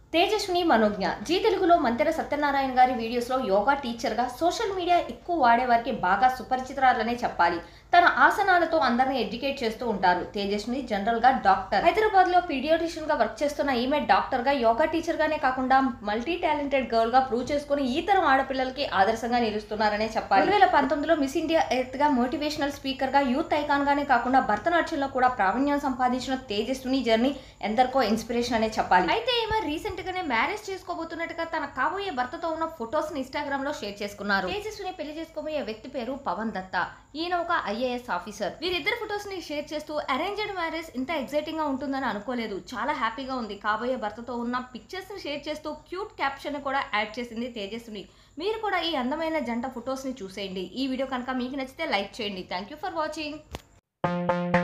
తేజస్విని మనోజ్ఞ G తెలుగులో మంతెన సత్యనారాయణ గారి వీడియోస్లో యోగా టీచర్గా సోషల్ మీడియా ఎక్కువ వాడేవారికి బాగా సుపరిచితురాలనే చెప్పాలి తన ఆసనాలతో అందరిని ఎడ్యుకేట్ చేస్తూ ఉంటారు తేజస్విని జనరల్ గా డాక్టర్ హైదరాబాద్ లో పీడియోటిషియన్ గా వర్క్ చేస్తున్న ఈమె డాక్టర్ గా యోగా టీచర్ గానే కాకుండా మల్టీ టాలెంటెడ్ గర్ల్ గా ప్రూవ్ చేసుకుని ఈ తరం ఆడపిల్లలకి ఆదర్శంగా నిలుస్తున్నారనే చెప్పాలి రెండు వేల పంతొమ్మిదిలో మిస్ ఇండియా ఎర్త్ గా మోటివేషనల్ స్పీకర్ గా యూత్ ఐకాన్ గానే కాకుండా భరతనాట్యంలో కూడా ప్రావీణ్యం సంపాదించిన తేజస్విని జర్నీ ఎందరికో ఇన్స్పిరేషన్ అనే చెప్పాలి అయితే ఈమె రీసెంట్ గానే మ్యారేజ్ చేసుకోబోతున్నట్టుగా తన కాబోయే భర్తతో ఉన్న ఫొటోస్ ని ఇన్స్టాగ్రామ్ లో షేర్ చేసుకున్నారు తేజస్విని పెళ్లి చేసుకోబోయే వ్యక్తి పేరు పవన్ దత్తా ఈయన ఒక ఐఏఎస్ ఆఫీసర్ వీరిద్దరు ఫొటోస్ ని షేర్ చేస్తూ అరేంజ్డ్ మ్యారేజ్ ఇంత ఎగ్జైటింగ్ గా ఉంటుందని అనుకోలేదు చాలా హ్యాపీగా ఉంది కాబోయే భర్తతో ఉన్న పిక్చర్స్ ని షేర్ చేస్తూ క్యూట్ క్యాప్షన్ కూడా యాడ్ చేసింది తేజస్విని మీరు కూడా ఈ అందమైన జంట ఫొటోస్ ని చూసేయండి ఈ వీడియో కనుక మీకు నచ్చితే లైక్ చేయండి థ్యాంక్ యూ ఫర్ వాచింగ్